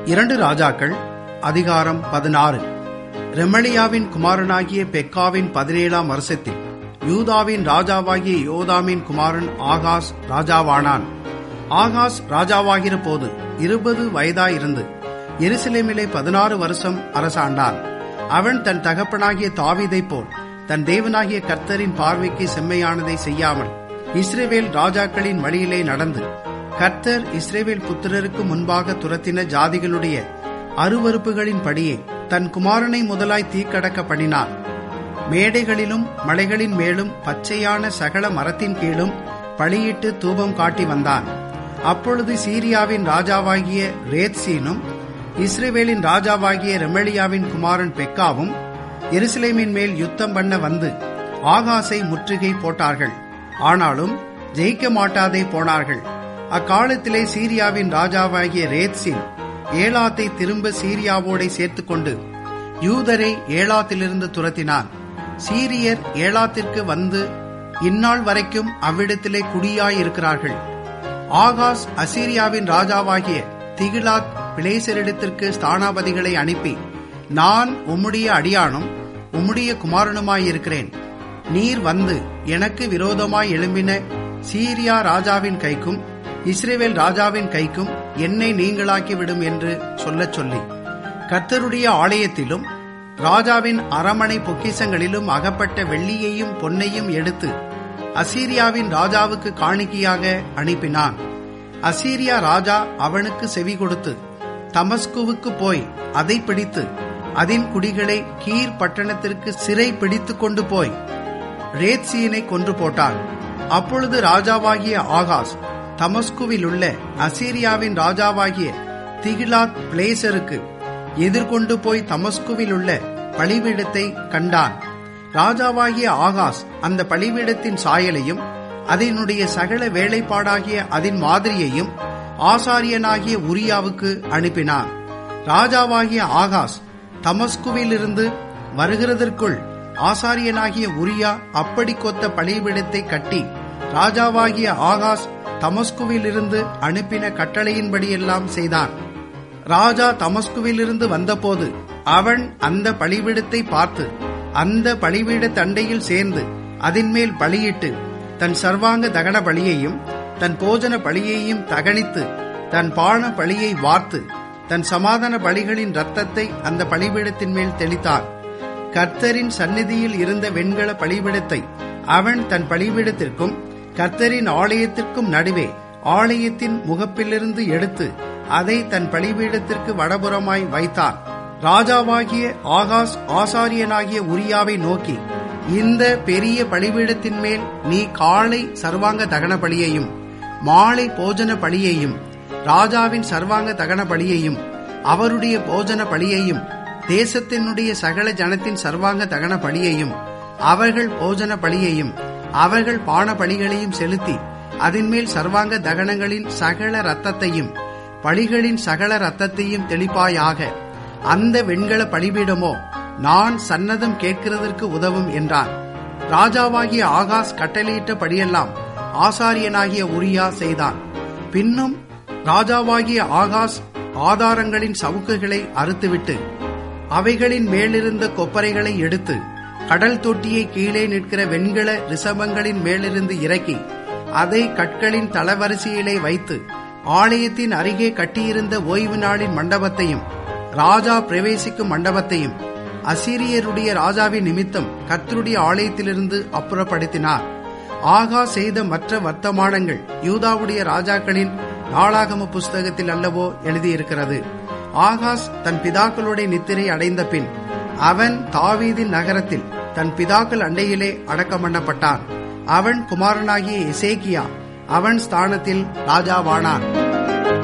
இரண்டு ராஜாக்கள் அதிகாரம் பதினாறு ரெமலியாவின் குமாரனாகிய பெக்காவின் பதினேழாம் வருஷத்தில் யூதாவின் ராஜாவாகிய யோதாமின் குமாரன் ஆகாஸ் ராஜாவானான் ஆகாஸ் ராஜாவாகிற போது இருபது வயதாயிருந்து எருசலேமிலே பதினாறு வருஷம் அரசாண்டான் அவன் தன் தகப்பனாகிய தாவீதைப் போல் தன் தேவனாகிய கர்த்தரின் பார்வைக்கு செம்மையானதை செய்யாமல் இஸ்ரேவேல் ராஜாக்களின் வழியிலே நடந்து கர்த்தர் இஸ்ரேவேல் புத்திரருக்கு முன்பாக துரத்தின ஜாதிகளுடைய அருவறுப்புகளின் படியே தன் குமாரனை முதலாய் தீக்கடக்க பண்ணினார் மேடைகளிலும் மலைகளின் மேலும் பச்சையான சகல மரத்தின் கீழும் பலியிட்டு தூபம் காட்டி வந்தான் அப்பொழுது சீரியாவின் ராஜாவாகிய ரேத்சீனும் இஸ்ரேவேலின் ராஜாவாகிய ரெமலியாவின் குமாரன் பெக்காவும் எருசலேமின் மேல் யுத்தம் பண்ண வந்து ஆகாசை முற்றுகை போட்டார்கள் ஆனாலும் ஜெயிக்க மாட்டாதே போனார்கள் அக்காலத்திலே சீரியாவின் ராஜாவாகிய ரேத்சின் ஏலாத்தை திரும்ப சீரியாவோடை சேர்த்துக்கொண்டு யூதரை ஏலாத்திலிருந்து துரத்தினான் சீரியர் ஏலாத்திற்கு வந்து இந்நாள் வரைக்கும் அவ்விடத்திலே குடியாயிருக்கிறார்கள் ஆகாஸ் அசீரியாவின் ராஜாவாகிய திகிலாத் பிளேசரிடத்திற்கு ஸ்தானாபதிகளை அனுப்பி நான் உம்முடைய அடியானும் உம்முடைய குமாரனுமாயிருக்கிறேன் நீர் வந்து எனக்கு விரோதமாய் எழும்பின சீரியா ராஜாவின் கைக்கும் இஸ்ரேவேல் ராஜாவின் கைக்கும் என்னை நீங்களாக்கி விடும் என்று சொல்லச் சொல்லி கர்த்தருடைய ஆலயத்திலும் ராஜாவின் அரமனை பொக்கிசங்களிலும் அகப்பட்ட வெள்ளியையும் பொன்னையும் எடுத்து அசீரியாவின் ராஜாவுக்கு காணிக்கையாக அனுப்பினான் அசீரியா ராஜா அவனுக்கு செவி கொடுத்து தமஸ்குவுக்கு போய் அதை பிடித்து அதன் குடிகளை கீர் பட்டணத்திற்கு சிறை பிடித்து கொண்டு போய் ரேத்சீனை கொன்று போட்டான் அப்பொழுது ராஜாவாகிய ஆகாஸ் தமஸ்குவில் உள்ள அசீரியாவின் ராஜாவாகிய திகிலாத் பிளேசருக்கு எதிர்கொண்டு போய் தமஸ்குவில் உள்ள பலிபீடத்தை கண்டான் ராஜாவாகிய ஆகாஸ் அந்த பலிபீடத்தின் சாயலையும் அதனுடைய சகல வேலைப்பாடாகிய அதன் மாதிரியையும் ஆசாரியனாகிய உரியாவுக்கு அனுப்பினான் ராஜாவாகிய ஆகாஸ் தமஸ்குவிலிருந்து வருகிறதற்குள் ஆசாரியனாகிய உரியா அப்படி கொத்த பலிபீடத்தை கட்டி ராஜாவாகிய ஆகாஸ் தமஸ்குவிலிருந்து அனுப்பின கட்டளையின்படியெல்லாம் செய்தான் ராஜா தமஸ்குவிலிருந்து வந்தபோது அவன் அந்த பலிபீடத்தை பார்த்து அந்த பலிபீட தண்டையில் சேர்ந்து அதன்மேல் பலியிட்டு தன் சர்வாங்க தகன பலியையும் தன் போஜன பலியையும் தகனித்து தன் பான பலியை வார்த்து தன் சமாதான பலிகளின் ரத்தத்தை அந்த பலிபீடத்தின் மேல் தெளித்தான் கர்த்தரின் சந்நிதியில் இருந்த வெண்கல பலிபீடத்தை அவன் தன் பலிபீடத்திற்கும் கர்த்தரின் ஆலயத்திற்கும் நடுவே ஆலயத்தின் முகப்பிலிருந்து எடுத்து அதை தன் பலிபீடத்திற்கு வடபுறமாய் வைத்தான் ராஜாவாகிய ஆகாஸ் ஆசாரியனாகிய உரியாவை நோக்கி இந்த பெரிய பலிபீடத்தின் மேல் நீ காலை சர்வாங்க தகன பலியையும் மாலை போஜன பலியையும் ராஜாவின் சர்வாங்க தகன பலியையும் அவருடைய போஜன பலியையும் தேசத்தினுடைய சகல ஜனத்தின் சர்வாங்க தகன பலியையும் அவர்கள் போஜன பலியையும் அவர்கள் பான பலிகளையும் செலுத்தி அதன்மேல் சர்வாங்க தகனங்களின் சகல ரத்தத்தையும் பலிகளின் சகல ரத்தத்தையும் தெளிப்பாயாக அந்த வெண்கல பலிபீடமோ நான் சன்னதம் கேட்கிறதற்கு உதவும் என்றான் ராஜாவாகிய ஆகாஸ் கட்டளையிட்டபடியெல்லாம் ஆசாரியனாகிய உரியா செய்தான் பின்னும் ராஜாவாகிய ஆகாஸ் ஆதாரங்களின் சவுக்குகளை அறுத்துவிட்டு அவைகளின் மேலிருந்த கொப்பரைகளை எடுத்து கடல் தொட்டியை கீழே நிற்கிற வெண்கல ரிசபங்களின் மேலிருந்து இறக்கி அதை கற்களின் தளவரிசையிலே வைத்து ஆலயத்தின் அருகே கட்டியிருந்த ஓய்வு நாளின் மண்டபத்தையும் ராஜா பிரவேசிக்கும் மண்டபத்தையும் அசிரியருடைய ராஜாவின் நிமித்தம் கர்த்தருடைய ஆலயத்திலிருந்து அப்புறப்படுத்தினார் ஆகா செய்த மற்ற வர்த்தமானங்கள் யூதாவுடைய ராஜாக்களின் நாளாகம புஸ்தகத்தில் அல்லவோ எழுதியிருக்கிறது ஆகாஸ் தன் பிதாக்களுடைய நித்திரை அடைந்த பின் அவன் தாவீதின் நகரத்தில் தன் பிதாக்கள் அண்டையிலே அடக்கம் பண்ணப்பட்டான் அவன் குமாரனாகிய எசேக்கியா அவன் ஸ்தானத்தில் ராஜாவானான்